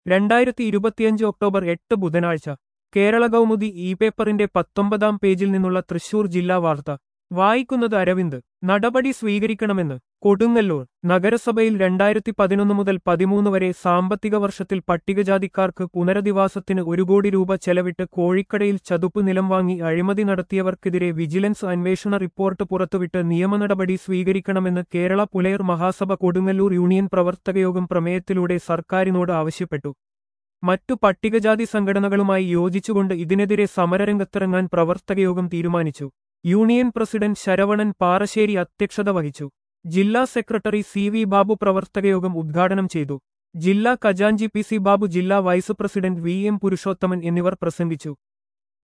രണ്ടായിരത്തി ഇരുപത്തിയഞ്ച് ഒക്ടോബർ എട്ട് ബുധനാഴ്ച കേരള കൗമുദി ഇ പേപ്പറിന്റെ പത്തൊമ്പതാം പേജിൽ നിന്നുള്ള തൃശൂർ ജില്ലാ വാർത്ത വായിക്കുന്നത് അരവിന്ദ് നടപടി സ്വീകരിക്കണമെന്ന് കൊടുങ്ങല്ലൂർ നഗരസഭയിൽ രണ്ടായിരത്തി പതിനൊന്ന് മുതൽ പതിമൂന്ന് വരെ സാമ്പത്തിക വർഷത്തിൽ പട്ടികജാതിക്കാർക്ക് പുനരധിവാസത്തിന് ഒരു കോടി രൂപ ചെലവിട്ട് കോഴിക്കടയിൽ ചതുപ്പ് നിലം വാങ്ങി അഴിമതി നടത്തിയവർക്കെതിരെ വിജിലൻസ് അന്വേഷണ റിപ്പോർട്ട് പുറത്തുവിട്ട് നിയമനടപടി സ്വീകരിക്കണമെന്ന് കേരള പുലയർ മഹാസഭ കൊടുങ്ങല്ലൂർ യൂണിയൻ പ്രവർത്തകയോഗം പ്രമേയത്തിലൂടെ സർക്കാരിനോട് ആവശ്യപ്പെട്ടു മറ്റു പട്ടികജാതി സംഘടനകളുമായി യോജിച്ചുകൊണ്ട് ഇതിനെതിരെ സമരരംഗത്തിറങ്ങാൻ പ്രവർത്തകയോഗം തീരുമാനിച്ചു യൂണിയൻ പ്രസിഡന്റ് ശരവണൻ പാറശ്ശേരി അധ്യക്ഷത വഹിച്ചു ജില്ലാ സെക്രട്ടറി സി വി ബാബു പ്രവർത്തകയോഗം ഉദ്ഘാടനം ചെയ്തു ജില്ലാ ഖജാൻജി പി സി ബാബു ജില്ലാ vice president V M Purushothaman എന്നിവർ പ്രസംഗിച്ചു